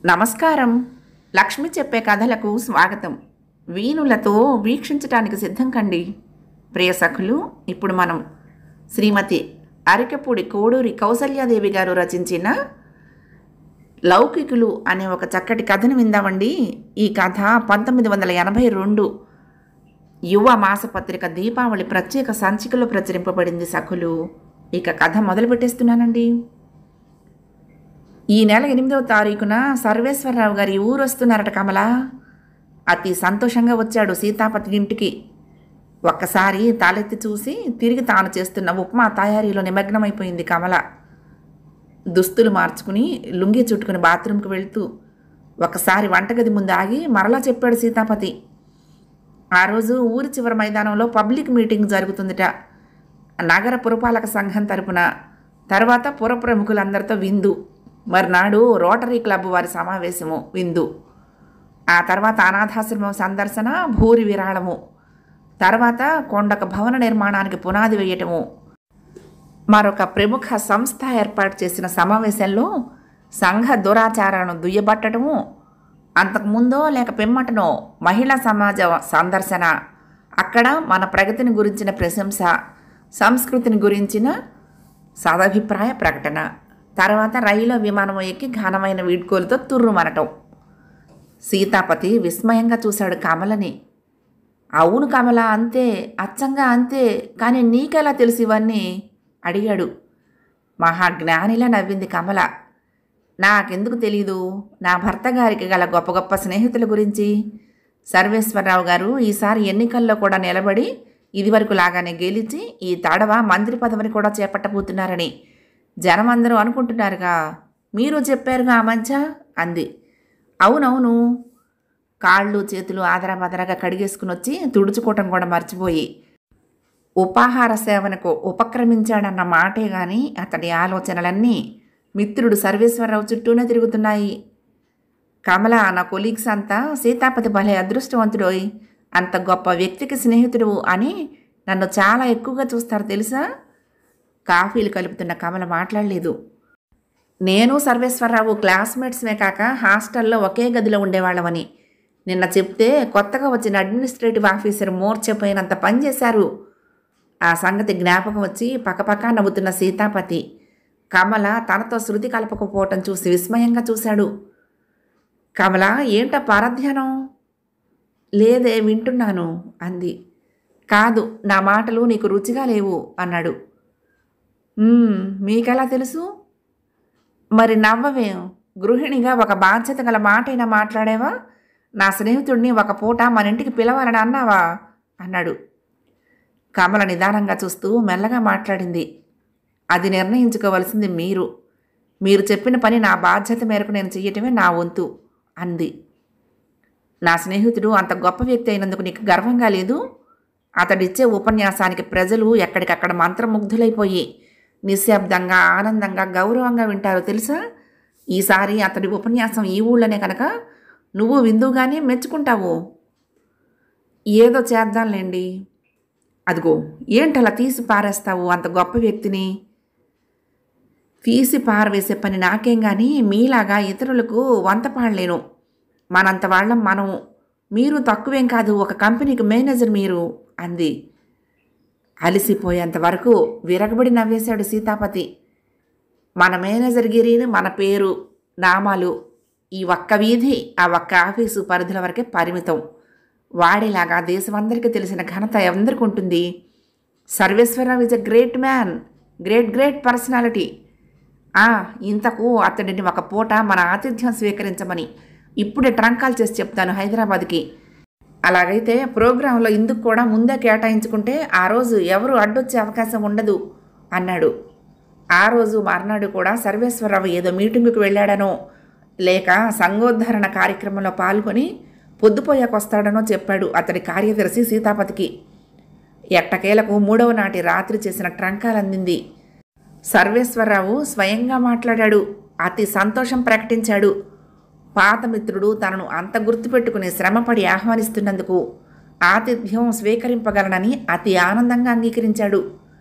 నమస్కారం లక్ష్మి చెప్పే కథలకు స్వాగతం వీణులతో వీక్షించటానికి సిద్ధం కండి ప్రియ సఖులు ఇప్పుడు మనం శ్రీమతి అరికపూడి కోడూరి కౌసల్యాదేవి గారు రచించిన లౌకికులు అనే ఒక చక్కటి కథను విందామండి ఈ కథ పంతొమ్మిది వందల ఎనభై రెండు యువ మాసపత్రిక దీపావళి ప్రత్యేక సంచికలో ప్రచురింపబడింది సఖులు ఇక కథ మొదలు పెట్టేస్తున్నానండి ఈ నెల ఎనిమిదవ తారీఖున సర్వేశ్వరరావు గారి ఊరు వస్తున్నారట కమల అతి సంతోషంగా వచ్చాడు సీతాపతి ఇంటికి ఒక్కసారి తాలెత్తి చూసి తిరిగి తాను చేస్తున్న ఉప్మా తయారీలో నిమగ్నమైపోయింది కమల దుస్తులు మార్చుకుని లుంగి చుట్టుకుని బాత్రూంకి వెళ్తూ ఒకసారి వంటగది ముందు ఆగి మరలా చెప్పాడు సీతాపతి ఆ రోజు ఊరి చివరి మైదానంలో పబ్లిక్ మీటింగ్ జరుగుతుందిట నగర పురపాలక సంఘం తరపున తర్వాత పుర ప్రముఖులందరితో విందు మర్నాడు రోటరీ క్లబ్ వారి సమావేశము విందు ఆ తర్వాత అనాథాశ్రమం సందర్శన భూరి విరాళము తర్వాత కొండక భవన నిర్మాణానికి పునాది వేయటము మరొక ప్రముఖ సంస్థ ఏర్పాటు చేసిన సమావేశంలో సంఘ దురాచారాలను దుయ్యబట్టడము అంతకుముందో లేక పిమ్మటనో మహిళా సమాజ సందర్శన అక్కడ మన ప్రగతిని గురించిన ప్రశంస సంస్కృతిని గురించిన సదభిప్రాయ ప్రకటన తర్వాత రైలు విమానం ఎక్కి ఘనమైన వీడ్కోలుతో తుర్రుమనటం సీతాపతి విస్మయంగా చూశాడు కమలని అవును కమల అంతే అచ్చంగా అంతే కానీ నీకెలా తెలుసు ఇవన్నీ అడిగాడు మహాజ్ఞానిలా నవ్వింది కమల నాకెందుకు తెలీదు నా భర్త గారికి గల గొప్ప గొప్ప స్నేహితుల గురించి సర్వేశ్వరరావు గారు ఈసారి ఎన్నికల్లో కూడా నిలబడి ఇదివరకు లాగానే గెలిచి ఈ తడవ మంత్రి పదవిని కూడా చేపట్టబోతున్నారని జనం అందరూ అనుకుంటున్నారుగా మీరు చెప్పారుగా ఆ మధ్య అంది అవునవును కాళ్ళు చేతులు ఆదరబదరగా కడిగేసుకుని వచ్చి తుడుచుకోవటం కూడా మర్చిపోయి ఉపాహార సేవనకు ఉపక్రమించాడన్న మాటే గాని అతడి ఆలోచనలన్నీ మిత్రుడు సర్వేశ్వరరావు చుట్టూనే తిరుగుతున్నాయి కమల నా కొలీగ్స్ అంతా సీతాపతి భలే అదృష్టవంతుడోయ్ అంత గొప్ప వ్యక్తికి స్నేహితుడు అని నన్ను చాలా ఎక్కువగా చూస్తారు తెలుసా కాఫీలు కలుపుతున్న కమల మాట్లాడలేదు నేను సర్వేశ్వరరావు క్లాస్మేట్స్మే కాక హాస్టల్లో ఒకే గదిలో ఉండేవాళ్ళమని నిన్న చెప్తే కొత్తగా వచ్చిన అడ్మినిస్ట్రేటివ్ ఆఫీసర్ మోర్చపోయినంత పని చేశారు ఆ సంగతి జ్ఞాపకం వచ్చి పక్కపక్క నవ్వుతున్న సీతాపతి కమల తనతో శృతి కలపకపోవటం చూసి విస్మయంగా చూశాడు కమల ఏంట పారధ్యానం లేదే వింటున్నాను అంది కాదు నా మాటలు నీకు రుచిగా లేవు అన్నాడు "మ్మ్, మీకెలా తెలుసు మరి నవ్వవేం గృహిణిగా ఒక బాధ్యత గల మాటైనా మాట్లాడేవా నా స్నేహితుడిని ఒక పూట మన ఇంటికి పిలవాలని అన్నావా అన్నాడు కమల నిదానంగా చూస్తూ మెల్లగా మాట్లాడింది అది నిర్ణయించుకోవలసింది మీరు మీరు చెప్పిన పని నా బాధ్యత మేరకు నేను చెయ్యటమే నా వంతు అంది నా స్నేహితుడు అంత గొప్ప వ్యక్తి అయినందుకు నీకు గర్వంగా లేదు అతడిచ్చే ఉపన్యాసానికి ప్రజలు ఎక్కడికక్కడ మంత్రముగ్ధులైపోయి నిశ్శబ్దంగా ఆనందంగా గౌరవంగా వింటారు తెలుసా ఈసారి అతడి ఉపన్యాసం ఈ ఊళ్ళోనే కనుక నువ్వు విందుగానే మెచ్చుకుంటావు ఏదో చేద్దాంలేండి అదిగో ఏంటలా తీసి పారేస్తావు అంత గొప్ప వ్యక్తిని తీసి పారవేసే పని నాకేం కానీ మీలాగా ఇతరులకు వంత పాడలేను మనంత వాళ్ళం మనం మీరు తక్కువేం కాదు ఒక కంపెనీకి మేనేజర్ మీరు అంది అలిసిపోయేంత వరకు విరగబడి నవ్వేశాడు సీతాపతి మన మేనేజర్ గిరిని మన పేరు నామాలు ఈ ఒక్క వీధి ఆ ఒక్క ఆఫీసు పరిధుల వరకే పరిమితం వాడిలాగా దేశమందరికీ తెలిసిన ఘనత ఎందరికి ఉంటుంది Sarveswararao is a great man great great personality ఆ ఇంతకు అతడిని ఒక పూట మన ఆతిథ్యం స్వీకరించమని ఇప్పుడే ట్రంకాల్ చేసి చెప్తాను హైదరాబాద్కి అలాగైతే ప్రోగ్రాంలో ఇందుకు కూడా ముందే కేటాయించుకుంటే ఆ రోజు ఎవరు అడ్డొచ్చే అవకాశం ఉండదు అన్నాడు ఆ రోజు మర్నాడు కూడా సర్వేశ్వరరావు ఏదో మీటింగుకు వెళ్ళాడనో లేక సంఘోద్ధరణ కార్యక్రమంలో పాల్గొని పొద్దుపోయాకొస్తాడనో చెప్పాడు అతడి కార్యదర్శి సీతాపతికి ఎట్టకేలకు మూడవ నాటి రాత్రి చేసిన ట్రంకాలు అందింది సర్వేశ్వరరావు స్వయంగా మాట్లాడాడు అతి సంతోషం ప్రకటించాడు పాత మిత్రుడు తనను అంత గుర్తుపెట్టుకుని శ్రమపడి ఆహ్వానిస్తున్నందుకు ఆతిథ్యం స్వీకరింపగలనని అతి ఆనందంగా అంగీకరించాడు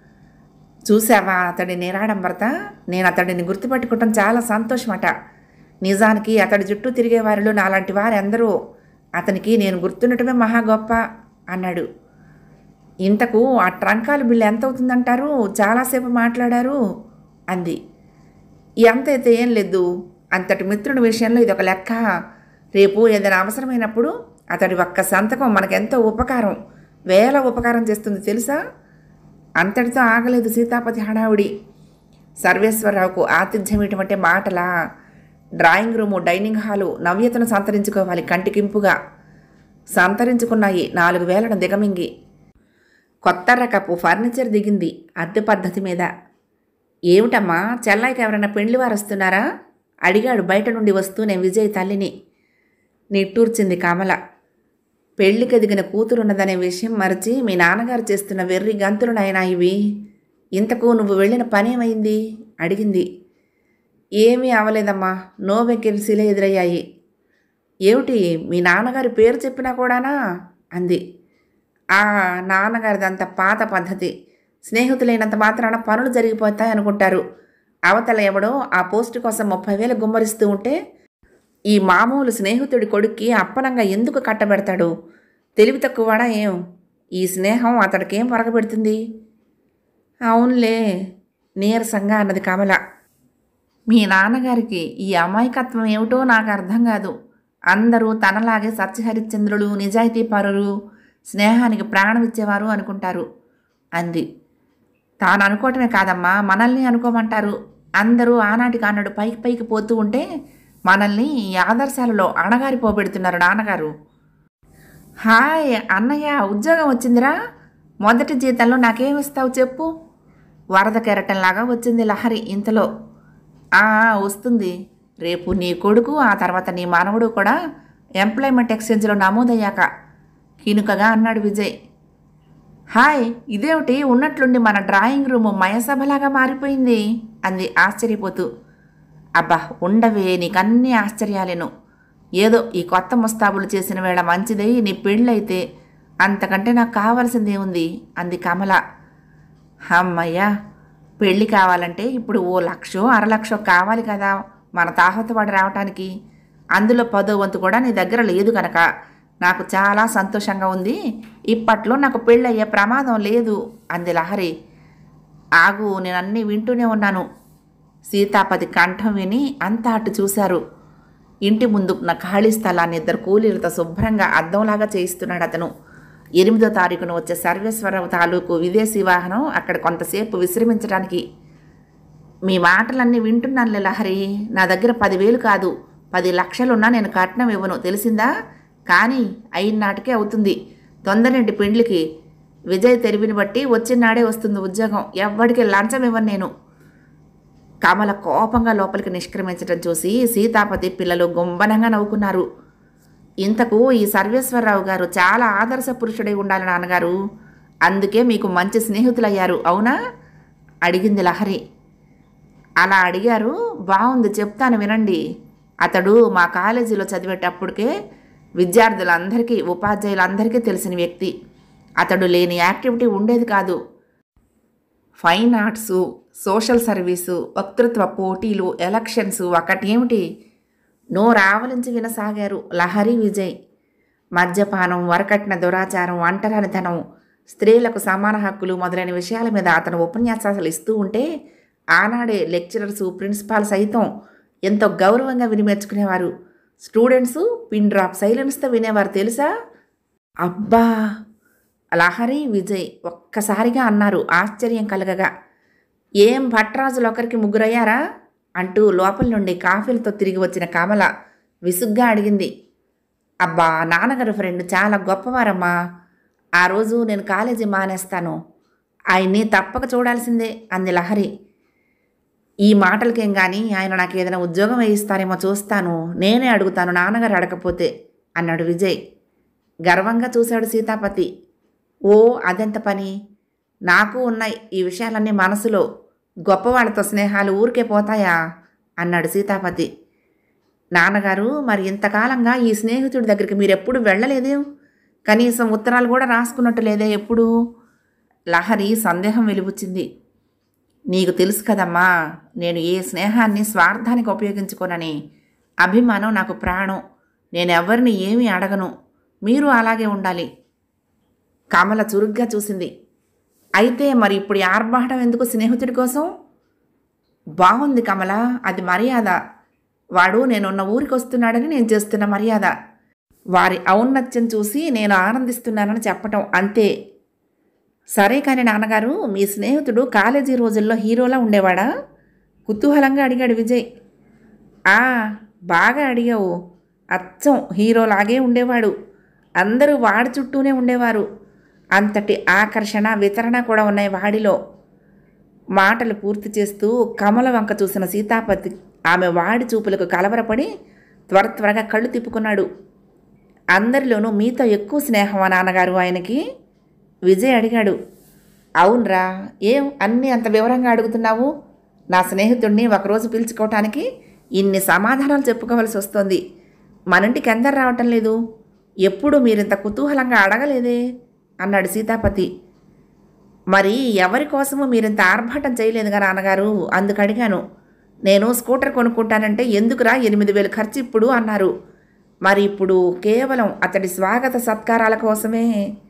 చూసావా అతడి నిరాడంబరత నేను అతడిని గుర్తుపెట్టుకోవటం చాలా సంతోషమట నిజానికి అతడి చుట్టూ తిరిగే వారిలో నాలాంటి వారెందరూ అతనికి నేను గుర్తుండటమే మహా గొప్ప అన్నాడు ఇంతకు ఆ ట్రంకాల బిల్లు ఎంత అవుతుందంటారు చాలాసేపు మాట్లాడారు అంది ఎంత అయితే ఏం లేదు అంతటి మిత్రుడి విషయంలో ఇది ఒక లెక్క రేపు ఏదైనా అవసరమైనప్పుడు అతడి ఒక్క సంతకం మనకెంతో ఉపకారం వేల ఉపకారం చేస్తుంది తెలుసా అంతటితో ఆగలేదు సీతాపతి హడావుడి సర్వేశ్వరరావుకు ఆతిథ్యం ఇటువంటి మాటలా డ్రాయింగ్ రూము డైనింగ్ హాలు నవ్యతను సంతరించుకోవాలి కంటికింపుగా సంతరించుకున్నాయి నాలుగు వేలను దిగమింగి కొత్త రకపు ఫర్నిచర్ దిగింది అద్దె పద్ధతి మీద ఏమిటమ్మా చెల్లాయికి ఎవరైనా పెండ్లి వారు వస్తున్నారా అడిగాడు బయట నుండి వస్తూనే విజయ్ తల్లిని నిట్టూర్చింది కమల పెళ్లికి ఎదిగిన కూతురున్నదనే విషయం మరచి మీ నాన్నగారు చేస్తున్న వెర్రి గంతులునైనా ఇవి ఇంతకు నువ్వు వెళ్ళిన పనేమైంది అడిగింది ఏమీ అవలేదమ్మా నో వెకెన్సీలే ఎదురయ్యాయి ఏమిటి మీ నాన్నగారి పేరు చెప్పినా కూడానా అంది ఆ నాన్నగారిదంత పాత పద్ధతి స్నేహితులైనంత మాత్రాన పనులు జరిగిపోతాయి అనుకుంటారు అవతల ఎవడో ఆ పోస్టు కోసం ముప్పై వేలు గుమ్మరిస్తూ ఉంటే ఈ మామూలు స్నేహితుడి కొడుక్కి అప్పనంగా ఎందుకు కట్టబెడతాడు తెలివి తక్కువవాడా ఏం ఈ స్నేహం అతడికేం వరగబెడుతుంది అవునులే నీరసంగా అన్నది కమల మీ నాన్నగారికి ఈ అమాయకత్వం ఏమిటో నాకు అర్థం కాదు అందరూ తనలాగే సత్యహరిశ్చంద్రులు నిజాయితీ పరులు స్నేహానికి ప్రాణం ఇచ్చేవారు అనుకుంటారు అంది తాను అనుకోవటమే కాదమ్మా మనల్ని అనుకోమంటారు అందరూ ఆనాటికి ఆనాడు పైకి పైకి పోతూ ఉంటే మనల్ని ఈ ఆదర్శాలలో అణగారిపోబెడుతున్నారు నాన్నగారు హాయ్ అన్నయ్య ఉద్యోగం వచ్చిందిరా మొదటి జీతంలో నాకేమిస్తావు చెప్పు వరద కెరటంలాగా వచ్చింది లహరి ఇంతలో ఆ వస్తుంది రేపు నీ కొడుకు ఆ తర్వాత నీ మనవడు కూడా ఎంప్లాయ్మెంట్ ఎక్స్చేంజ్లో నమోదయ్యాక కినుకగా అన్నాడు విజయ్ హాయ్ ఇదేమిటి ఉన్నట్లుండి మన డ్రాయింగ్ రూము మయసభలాగా మారిపోయింది అంది ఆశ్చర్యపోతూ అబ్బా ఉండవే నీకన్నీ ఆశ్చర్యాలేను ఏదో ఈ కొత్త ముస్తాబులు చేసిన వేళ మంచిదై నీ పెళ్ళైతే అంతకంటే నాకు కావాల్సిందే ఉంది అంది కమల అమ్మయ్యా పెళ్ళి కావాలంటే ఇప్పుడు ఓ లక్షో అర లక్షో కావాలి కదా మన తాహతవాడు రావటానికి అందులో పదో వంతు కూడా నీ దగ్గర లేదు కనుక నాకు చాలా సంతోషంగా ఉంది ఇప్పట్లో నాకు పెళ్ళయ్యే ప్రమాదం లేదు అంది లహరి ఆగు నేను అన్నీ వింటూనే ఉన్నాను సీతాపతి కంఠం విని అంతా అటు చూశారు ఇంటి ముందు ఉన్న ఖాళీ స్థలాన్ని ఇద్దరు కూలీలతో శుభ్రంగా అద్దంలాగా చేయిస్తున్నాడు అతను ఎనిమిదో తారీఖున వచ్చే సర్వేశ్వరరావు తాలూకు విదేశీ వాహనం అక్కడ కొంతసేపు విశ్రమించడానికి మీ మాటలన్నీ వింటున్నానులే లహరి నా దగ్గర పదివేలు కాదు పది లక్షలున్నా నేను కట్నం ఇవ్వను తెలిసిందా కానీ అయిన నాటికే అవుతుంది తొందరండి పెండ్లికి విజయ్ తెరివిని బట్టి వచ్చినాడే వస్తుంది ఉద్యోగం ఎవ్వడికి లంచం ఇవ్వను నేను కమల కోపంగా లోపలికి నిష్క్రమించడం చూసి సీతాపతి పిల్లలు గుంబనంగా నవ్వుకున్నారు ఇంతకు ఈ సర్వేశ్వరరావు గారు చాలా ఆదర్శ పురుషుడై ఉండాలి నాన్నగారు అందుకే మీకు మంచి స్నేహితులయ్యారు అవునా అడిగింది లహరి అలా అడిగారు బాగుంది చెప్తాను వినండి అతడు మా కాలేజీలో చదివేటప్పటికే విద్యార్థులందరికీ ఉపాధ్యాయులందరికీ తెలిసిన వ్యక్తి అతడు లేని యాక్టివిటీ ఉండేది కాదు ఫైన్ ఆర్ట్సు సోషల్ సర్వీసు వక్తృత్వ పోటీలు ఎలక్షన్స్ ఒకటేమిటి నోరావలించి వినసాగారు లహరి విజయ్ మద్యపానం వరకట్న దురాచారం ఒంటరితనం స్త్రీలకు సమాన హక్కులు మొదలైన విషయాల మీద అతను ఉపన్యాసాలు ఇస్తూ ఉంటే ఆనాడే లెక్చరర్సు ప్రిన్సిపాల్ సైతం ఎంతో గౌరవంగా విని మెచ్చుకునేవారు స్టూడెంట్స్ పిన్ డ్రాప్ సైలెన్స్తో వినేవారు తెలుసా అబ్బా లహరి విజయ్ ఒక్కసారిగా అన్నారు ఆశ్చర్యం కలగగా ఏం భట్రాజులు ఒకరికి ముగ్గురయ్యారా అంటూ లోపల నుండి కాఫీలతో తిరిగి వచ్చిన కమల విసుగ్గా అడిగింది అబ్బా నాన్నగారు ఫ్రెండ్ చాలా గొప్పవారమ్మా ఆ రోజు నేను కాలేజీ మానేస్తాను ఆయన్ని తప్పక చూడాల్సిందే అంది లహరి ఈ మాటలకేం కానీ ఆయన నాకు ఏదైనా ఉద్యోగం వేయిస్తారేమో చూస్తాను నేనే అడుగుతాను నాన్నగారు అడగకపోతే అన్నాడు విజయ్ గర్వంగా చూశాడు సీతాపతి ఓ అదెంత పని నాకు ఉన్నాయి ఈ విషయాలన్నీ మనసులో గొప్పవాళ్ళతో స్నేహాలు ఊరికే పోతాయా అన్నాడు సీతాపతి నాన్నగారు మరి ఇంతకాలంగా ఈ స్నేహితుడి దగ్గరికి మీరెప్పుడు వెళ్ళలేదే కనీసం ఉత్తరాలు కూడా రాసుకున్నట్టు లేదే ఎప్పుడు లహరి సందేహం వెలుబుచ్చింది నీకు తెలుసు కదమ్మా నేను ఏ స్నేహాన్ని స్వార్థానికి ఉపయోగించుకోనని అభిమానం నాకు ప్రాణం నేనెవ్వరిని ఏమీ అడగను మీరు అలాగే ఉండాలి కమల చురుగ్గా చూసింది అయితే మరి ఇప్పుడు ఈ ఆర్భాటం ఎందుకు స్నేహితుడి కోసం బాగుంది కమల అది మర్యాద వాడు నేనున్న ఊరికి వస్తున్నాడని నేను చేస్తున్న మర్యాద వారి ఔన్నత్యం చూసి నేను ఆనందిస్తున్నానని చెప్పటం అంతే సరే కానీ నాన్నగారు మీ స్నేహితుడు కాలేజీ రోజుల్లో హీరోలా ఉండేవాడా కుతూహలంగా అడిగాడు విజయ్ ఆ బాగా అడిగావు అచ్చం హీరోలాగే ఉండేవాడు అందరూ వాడి చుట్టూనే ఉండేవారు అంతటి ఆకర్షణ వితరణ కూడా ఉన్నాయి వాడిలో మాటలు పూర్తి చేస్తూ కమల వంక చూసిన సీతాపతి ఆమె వాడి చూపులకు కలవరపడి త్వర త్వరగా కళ్ళు తిప్పుకున్నాడు అందరిలోనూ మీతో ఎక్కువ స్నేహమా నాన్నగారు ఆయనకి విజయ్ అడిగాడు అవునరా ఏం అన్నీ అంత వివరంగా అడుగుతున్నావు నా స్నేహితుడిని ఒకరోజు పిలుచుకోవటానికి ఇన్ని సమాధానాలు చెప్పుకోవాల్సి వస్తుంది మన ఇంటికి ఎందరు రావటం లేదు ఎప్పుడు మీరింత కుతూహలంగా అడగలేదే అన్నాడు సీతాపతి మరి ఎవరి కోసము మీరింత ఆర్భాటం చేయలేదుగా నాన్నగారు అందుకు అడిగాను నేను స్కూటర్ కొనుక్కుంటానంటే ఎందుకురా ఎనిమిది వేలు ఖర్చు ఇప్పుడు అన్నారు మరి ఇప్పుడు కేవలం అతడి స్వాగత సత్కారాల కోసమే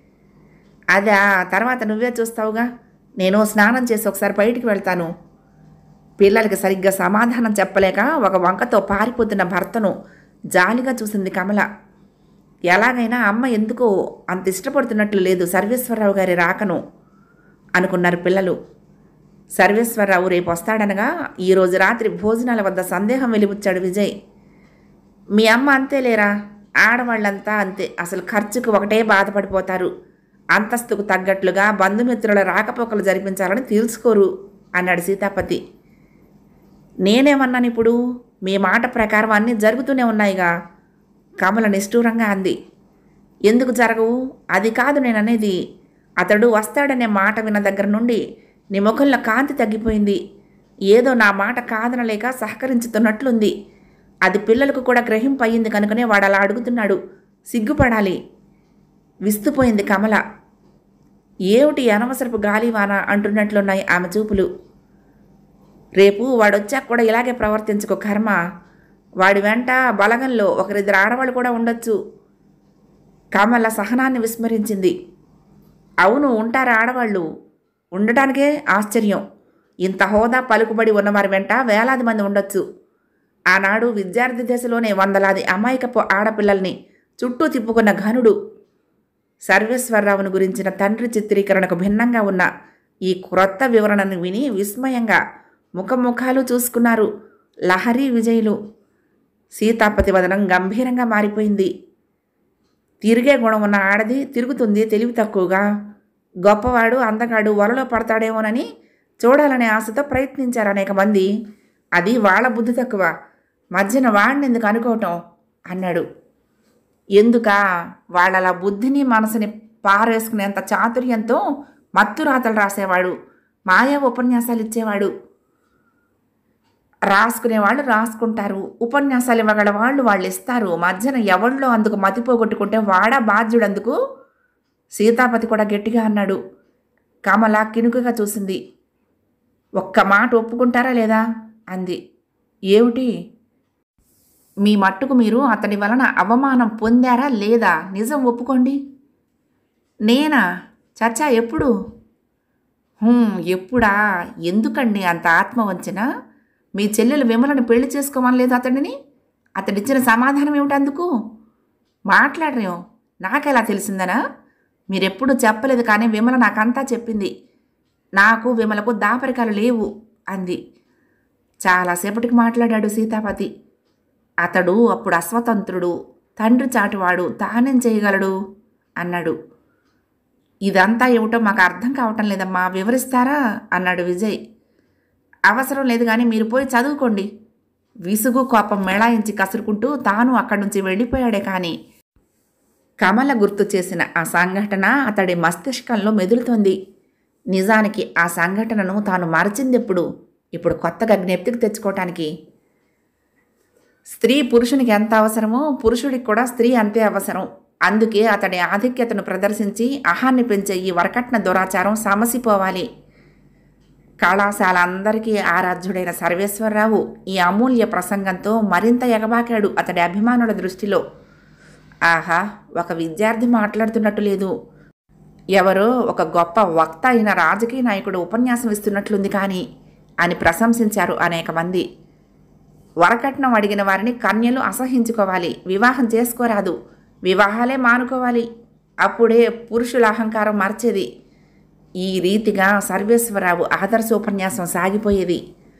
అదా తర్వాత నువ్వే చూస్తావుగా నేను స్నానం చేసి ఒకసారి బయటికి వెళ్తాను పిల్లలకి సరిగ్గా సమాధానం చెప్పలేక ఒక వంకతో పారిపోతున్న భర్తను జాలిగా చూసింది కమల ఎలాగైనా అమ్మ ఎందుకో అంత ఇష్టపడుతున్నట్లు లేదు సర్వేశ్వరరావు గారి రాకను అనుకున్నారు పిల్లలు సర్వేశ్వరరావు రేపు వస్తాడనగా ఈరోజు రాత్రి భోజనాల వద్ద సందేహం వెలిబుచ్చాడు విజయ్ మీ అమ్మ అంతే లేరా ఆడవాళ్ళంతా అంతే అసలు ఖర్చుకు ఒకటే బాధపడిపోతారు అంతస్తుకు తగ్గట్లుగా బంధుమిత్రుల రాకపోకలు జరిపించాలని తెలుసుకోరు అన్నాడు సీతాపతి నేనేమన్నాను ఇప్పుడు మీ మాట ప్రకారం అన్నీ జరుగుతూనే ఉన్నాయిగా కమల నిష్ఠూరంగా అంది ఎందుకు జరగవు అది కాదు నేను అనేది అతడు వస్తాడనే మాట విన్న దగ్గర నుండి నీ ముఖంలో కాంతి తగ్గిపోయింది ఏదో నా మాట కాదనలేక సహకరించుతున్నట్లుంది అది పిల్లలకు కూడా గ్రహింపు అయ్యింది కనుకనే వాడు అలా అడుగుతున్నాడు సిగ్గుపడాలి విస్తుపోయింది కమల ఏమిటి అనవసరపు గాలివాన అంటున్నట్లున్నాయి ఆమె చూపులు రేపు వాడొచ్చాక కూడా ఇలాగే ప్రవర్తించుకో కర్మ వాడి వెంట బలగంలో ఒకరిద్దరు ఆడవాళ్ళు కూడా ఉండొచ్చు కమల సహనాన్ని విస్మరించింది అవును ఉంటారు ఆడవాళ్ళు ఉండటానికే ఆశ్చర్యం ఇంత హోదా పలుకుబడి ఉన్నవారి వెంట వేలాది మంది ఉండొచ్చు ఆనాడు విద్యార్థి దశలోనే వందలాది అమాయకపు ఆడపిల్లల్ని చుట్టూ తిప్పుకున్న ఘనుడు సర్వేశ్వరరావును గురించిన తండ్రి చిత్రీకరణకు భిన్నంగా ఉన్న ఈ క్రొత్త వివరణను విని విస్మయంగా ముఖముఖాలు చూసుకున్నారు లహరి విజయులు సీతాపతి వదనం గంభీరంగా మారిపోయింది తిరిగే గుణం ఉన్న ఆడది తిరుగుతుంది తెలివి తక్కువగా గొప్పవాడు అందగాడు వలలో పడతాడేమోనని చూడాలనే ఆశతో ప్రయత్నించారు అనేక మంది అది వాళ్ళ బుద్ధి తక్కువ మధ్యన వాడిని ఎందుకు అనుకోవటం అన్నాడు ఎందుకా వాళ్ళ బుద్ధిని మనసుని పారేసుకునేంత చాతుర్యంతో మత్తు రాతలు రాసేవాడు మాయా ఉపన్యాసాలు ఇచ్చేవాడు రాసుకునేవాళ్ళు రాసుకుంటారు ఉపన్యాసాలు ఇవ్వగల వాళ్ళు వాళ్ళు ఇస్తారు మధ్యన ఎవళ్ళో అందుకు మతిపోగొట్టుకుంటే వాడా బాధ్యుడందుకు సీతాపతి కూడా గట్టిగా అన్నాడు కమల కినుకగా చూసింది ఒక్క మాట ఒప్పుకుంటారా లేదా అంది ఏమిటి మీ మట్టుకు మీరు అతని వలన అవమానం పొందారా లేదా నిజం ఒప్పుకోండి నేనా చచ్చా ఎప్పుడు "హుం, ఎప్పుడా ఎందుకండి అంత ఆత్మవంచన మీ చెల్లెలు విమలను పెళ్లి చేసుకోమనలేదు అతడిని అతడిచ్చిన సమాధానం ఏమిటందుకు మాట్లాడరేం నాకెలా తెలిసిందనా మీరెప్పుడు చెప్పలేదు కానీ విమల నాకంతా చెప్పింది నాకు విమలకు దాపరికాలు లేవు అంది చాలాసేపటికి మాట్లాడాడు సీతాపతి అతడు అప్పుడు అస్వతంత్రుడు తండ్రి చాటువాడు తానేం చేయగలడు అన్నాడు ఇదంతా ఏమిటో మాకు అర్థం కావటం లేదమ్మా వివరిస్తారా అన్నాడు విజయ్ అవసరం లేదు కానీ మీరు పోయి చదువుకోండి విసుగు కోపం మేళాయించి కసురుకుంటూ తాను అక్కడి నుంచి వెళ్ళిపోయాడే కానీ కమల గుర్తు చేసిన ఆ సంఘటన అతడి మస్తిష్కంలో మెదులుతోంది నిజానికి ఆ సంఘటనను తాను మరచిందెప్పుడు ఇప్పుడు కొత్తగా జ్ఞప్తికి తెచ్చుకోవటానికి స్త్రీ పురుషునికి ఎంత అవసరమో పురుషుడికి కూడా స్త్రీ అంతే అవసరం అందుకే అతడి ఆధిక్యతను ప్రదర్శించి అహాన్ని పెంచే ఈ వరకట్న దురాచారం సమసిపోవాలి కళాశాల అందరికీ ఆరాధ్యుడైన సర్వేశ్వరరావు ఈ అమూల్య ప్రసంగంతో మరింత ఎగబాకాడు అతడి అభిమానుల దృష్టిలో ఆహా ఒక విద్యార్థి మాట్లాడుతున్నట్టు లేదు ఎవరో ఒక గొప్ప వక్త అయిన రాజకీయ నాయకుడు ఉపన్యాసం ఇస్తున్నట్లుంది కానీ అని ప్రశంసించారు అనేక మంది వరకట్నం అడిగిన వారిని కన్యలు అసహించుకోవాలి వివాహం చేసుకోరాదు వివాహాలే మానుకోవాలి అప్పుడే పురుషుల అహంకారం మార్చేది ఈ రీతిగా సర్వేశ్వరరావు ఆదర్శ ఉపన్యాసం సాగిపోయేది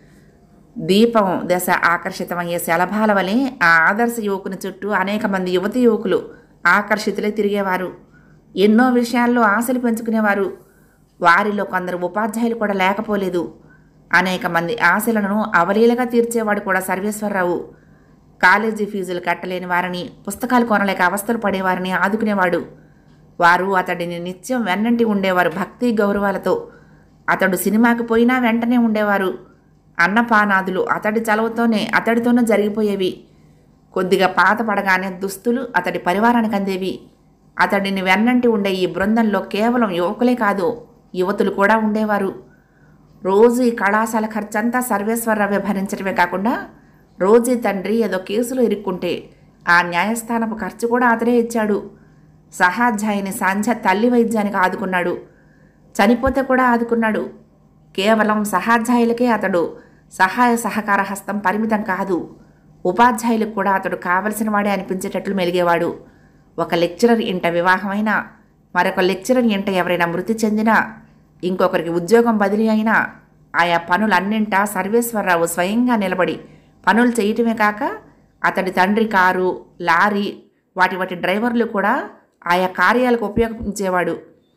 దీపం దశ ఆకర్షితమయ్యే శలభాల వలె ఆ ఆదర్శ యువకుని చుట్టూ అనేక మంది యువతి యువకులు ఆకర్షితులై తిరిగేవారు ఎన్నో విషయాల్లో ఆశలు పెంచుకునేవారు వారిలో కొందరు ఉపాధ్యాయులు కూడా లేకపోలేదు అనేక మంది ఆశలను అవలీలగా తీర్చేవాడు కూడా సర్వేశ్వరరావు కాలేజీ ఫీజులు కట్టలేని వారిని పుస్తకాలు కొనలేక అవస్థలు పడేవారిని ఆదుకునేవాడు వారు అతడిని నిత్యం వెన్నంటి ఉండేవారు భక్తి గౌరవాలతో అతడు సినిమాకి పోయినా వెంటనే ఉండేవారు అన్నపానాదులు అతడి చలవతోనే అతడితోనే జరిగిపోయేవి కొద్దిగా పాత పడగానే దుస్తులు అతడి పరివారానికి అందేవి అతడిని వెన్నంటి ఉండే ఈ బృందంలో కేవలం యువకులే కాదు యువతులు కూడా ఉండేవారు రోజు ఈ కళాశాల ఖర్చంతా సర్వేశ్వరరావే భరించడమే కాకుండా రోజీ తండ్రి ఏదో కేసులో ఇరుక్కుంటే ఆ న్యాయస్థానపు ఖర్చు కూడా అతడే ఇచ్చాడు సహాధ్యాయుని సంధ్య తల్లి వైద్యానికి ఆదుకున్నాడు చనిపోతే కూడా ఆదుకున్నాడు కేవలం సహాధ్యాయులకే అతడు సహాయ సహకార హస్తం పరిమితం కాదు ఉపాధ్యాయులకు కూడా అతడు కావలసిన వాడే అనిపించేటట్లు మెలిగేవాడు ఒక లెక్చరర్ ఇంట వివాహమైనా మరొక లెక్చరర్ ఇంట ఎవరైనా మృతి చెందినా ఇంకొకరికి ఉద్యోగం బదిలీ అయినా ఆయా పనులన్నింటా సర్వేశ్వరరావు స్వయంగా నిలబడి పనులు చేయటమే కాక అతడి తండ్రి కారు లారీ వాటి వాటి డ్రైవర్లు కూడా ఆయా కార్యాలకు ఉపయోగించేవాడు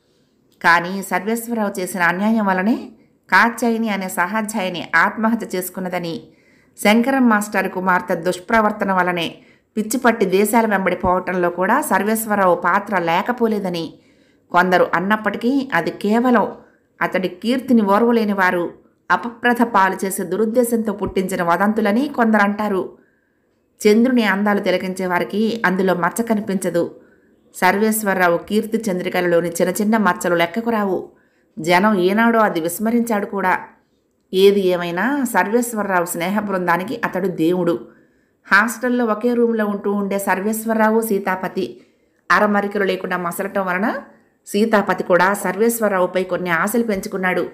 కానీ సర్వేశ్వరరావు చేసిన అన్యాయం వలనే కాత్యాయిని అనే సహాధ్యాయిని ఆత్మహత్య చేసుకున్నదని శంకరం మాస్టర్ కుమార్తె దుష్ప్రవర్తన వలనే పిచ్చిపట్టి దేశాల వెంబడి పోవటంలో కూడా సర్వేశ్వరరావు పాత్ర లేకపోలేదని కొందరు అన్నప్పటికీ అది కేవలం అతడి కీర్తిని ఓర్వలేని వారు అపప్రథ పాలు చేసే దురుద్దేశంతో పుట్టించిన వదంతులని కొందరు అంటారు చంద్రుని అందాలు తిలకించే వారికి అందులో మచ్చ కనిపించదు సర్వేశ్వరరావు కీర్తి చంద్రికలలోని చిన్న చిన్న మచ్చలు లెక్కకు రావు జనం ఏనాడో అది విస్మరించాడు కూడా ఏది ఏమైనా సర్వేశ్వరరావు స్నేహ బృందానికి అతడు దేవుడు హాస్టల్లో ఒకే రూమ్లో ఉంటూ ఉండే సర్వేశ్వరరావు సీతాపతి అరమరికలు లేకుండా మసలటం వలన సీతాపతి కూడా సర్వేశ్వరరావుపై కొన్ని ఆశలు పెంచుకున్నాడు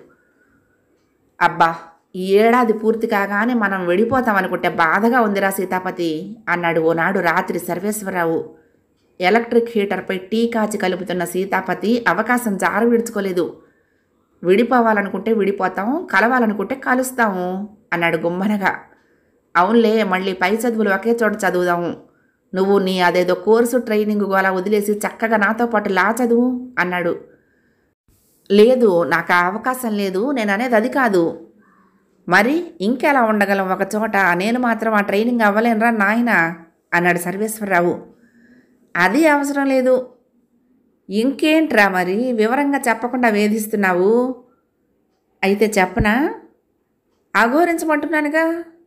అబ్బా ఈ ఏడాది పూర్తి కాగానే మనం విడిపోతాం అనుకుంటే బాధగా ఉందిరా సీతాపతి అన్నాడు ఓనాడు రాత్రి సర్వేశ్వరరావు ఎలక్ట్రిక్ హీటర్పై టీ కాచి కలుపుతున్న సీతాపతి అవకాశం జారు విడుచుకోలేదు విడిపోవాలనుకుంటే విడిపోతాం కలవాలనుకుంటే కలుస్తాము అన్నాడు గుమ్మనగా అవునులే మళ్ళీ పై చదువులు ఒకే చోట చదువుదాము నువ్వు నీ అదేదో కోర్సు ట్రైనింగ్ గోలా వదిలేసి చక్కగా నాతో పాటు లా చదువు అన్నాడు లేదు నాకు ఆ అవకాశం లేదు నేను అనేది అది కాదు మరి ఇంకెలా ఉండగలం ఒక చోట నేను మాత్రం ఆ ట్రైనింగ్ అవ్వలేనురా నాయనా అన్నాడు సర్వేశ్వరరావు అది అవసరం లేదు ఇంకేంట్రా మరి వివరంగా చెప్పకుండా వేధిస్తున్నావు అయితే చెప్పనా అఘోరించమంటున్నానుగా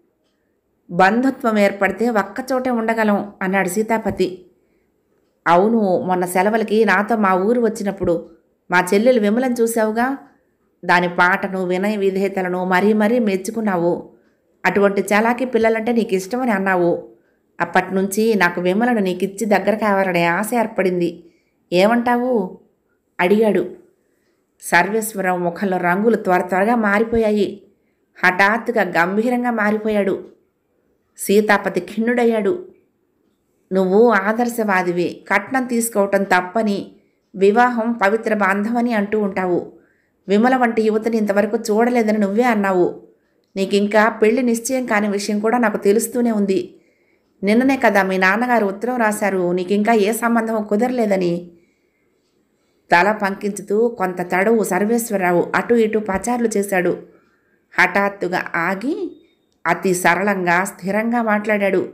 బంధుత్వం ఏర్పడితే ఒక్కచోటే ఉండగలం అన్నాడు సీతాపతి అవును మొన్న సెలవులకి నాతో మా ఊరు వచ్చినప్పుడు మా చెల్లెలు విమలను చూసావుగా దాని పాటను వినయ విధేయతలను మరీ మరీ మెచ్చుకున్నావు అటువంటి చాలాకి పిల్లలంటే నీకు ఇష్టమని అన్నావు అప్పటి నుంచి నాకు విమలను నీకిచ్చి దగ్గర కావాలనే ఆశ ఏర్పడింది ఏమంటావు అడిగాడు సర్వేశ్వరరావు ముఖంలో రంగులు త్వర త్వరగా మారిపోయాయి హఠాత్తుగా గంభీరంగా మారిపోయాడు సీతాపతి ఖిన్నుడయ్యాడు నువ్వు ఆదర్శవాదివి కట్నం తీసుకోవటం తప్పని వివాహం పవిత్ర బాంధవని అంటూ ఉంటావు విమల వంటి యువతని ఇంతవరకు చూడలేదని నువ్వే అన్నావు నీకింకా పెళ్లి నిశ్చయం కాని విషయం కూడా నాకు తెలుస్తూనే ఉంది నిన్ననే కదా మీ నాన్నగారు ఉత్తరం రాశారు నీకింకా ఏ సంబంధం కుదరలేదని తల పంకించుతూ కొంత తడవు సర్వేశ్వరరావు అటు ఇటు పచార్లు చేశాడు హఠాత్తుగా ఆగి అతి సరళంగా స్థిరంగా మాట్లాడాడు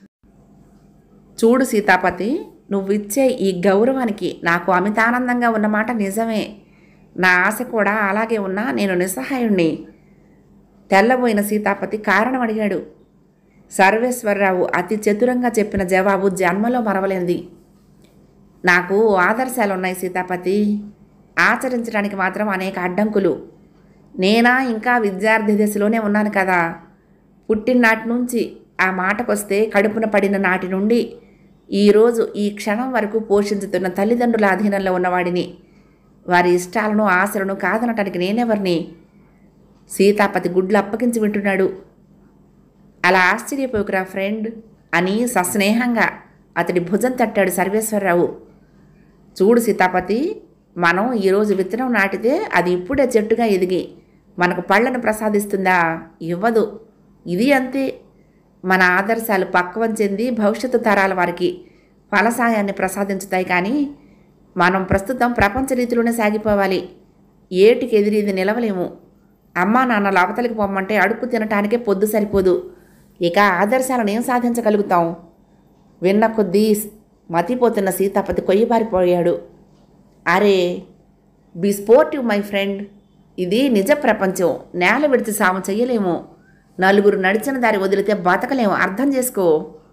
చూడు సీతాపతి నువ్విచ్చే ఈ గౌరవానికి నాకు అమితానందంగా ఉన్నమాట నిజమే నా ఆశ కూడా అలాగే ఉన్నా నేను నిస్సహాయుణ్ణి తెల్లబోయిన సీతాపతి కారణం అడిగాడు సర్వేశ్వరరావు అతి చతురంగా చెప్పిన జవాబు జన్మలో మరవలేంది నాకు ఆదర్శాలు ఉన్నాయి సీతాపతి ఆచరించడానికి మాత్రం అనేక అడ్డంకులు నేనా ఇంకా విద్యార్థి దశలోనే ఉన్నాను కదా పుట్టిననాటి నుంచి ఆ మాటకొస్తే కడుపున పడిన నాటి నుండి ఈరోజు ఈ క్షణం వరకు పోషించుతున్న తల్లిదండ్రుల అధీనంలో ఉన్నవాడిని వారి ఇష్టాలను ఆశలను కాదనటానికి నేనెవరిని సీతాపతి గుడ్లు అప్పగించి వింటున్నాడు అలా ఆశ్చర్యపోకురా ఫ్రెండ్ అని సస్నేహంగా అతడి భుజం తట్టాడు సర్వేశ్వరరావు చూడు సీతాపతి మనం ఈరోజు విత్తనం నాటితే అది ఇప్పుడే చెట్టుగా ఎదిగి మనకు పళ్ళను ప్రసాదిస్తుందా ఇవ్వదు ఇది అంతే మన ఆదర్శాలు పక్వం చెంది భవిష్యత్తు తరాల వారికి ఫలసాయాన్ని ప్రసాదించుతాయి కానీ మనం ప్రస్తుతం ప్రపంచ రీతిలోనే సాగిపోవాలి ఏటికి ఎదిరిది నిలవలేము అమ్మా నాన్నలు అవతలికి పొమ్మంటే అడుక్కు తినటానికే పొద్దు సరిపోదు ఇక ఆదర్శాలను ఏం సాధించగలుగుతాం విన్న కొద్దీ మతిపోతున్న సీతాపతి కొయ్యబారిపోయాడు అరే బి స్పోర్టివ్ మై ఫ్రెండ్ ఇది నిజ ప్రపంచం నేల విడిచి సాము చెయ్యలేము నలుగురు నడిచిన దారి వదిలితే బతకలేము అర్థం చేసుకో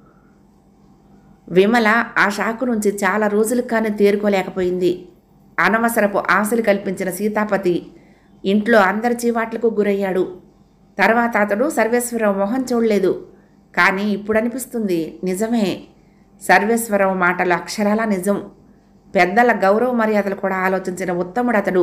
విమల ఆ షాకు నుంచి చాలా రోజులకు కానీ తేరుకోలేకపోయింది అనవసరపు ఆశలు కల్పించిన సీతాపతి ఇంట్లో అందరి చీవాట్లకు గురయ్యాడు తర్వాత అతడు సర్వేశ్వరరావు మొహం చూడలేదు కానీ ఇప్పుడు అనిపిస్తుంది నిజమే సర్వేశ్వరరావు మాటలు అక్షరాల నిజం పెద్దల గౌరవ మర్యాదలు కూడా ఆలోచించిన ఉత్తముడు అతడు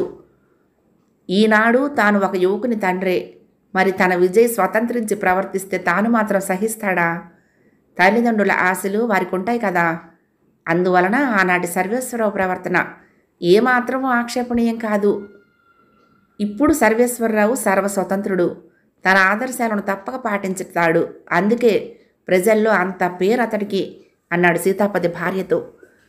ఈనాడు తాను ఒక యువకుని తండ్రే మరి తన విజయ్ స్వతంత్రించి ప్రవర్తిస్తే తాను మాత్రం సహిస్తాడా తల్లిదండ్రుల ఆశలు వారికి ఉంటాయి కదా అందువలన ఆనాటి సర్వేశ్వరరావు ప్రవర్తన ఏమాత్రం ఆక్షేపణీయం కాదు ఇప్పుడు సర్వేశ్వరరావు సర్వస్వతంత్రుడు తన ఆదర్శాలను తప్పక పాటించుతాడు అందుకే ప్రజల్లో అంత పేరు అతడికి అన్నాడు సీతాపతి భార్యతో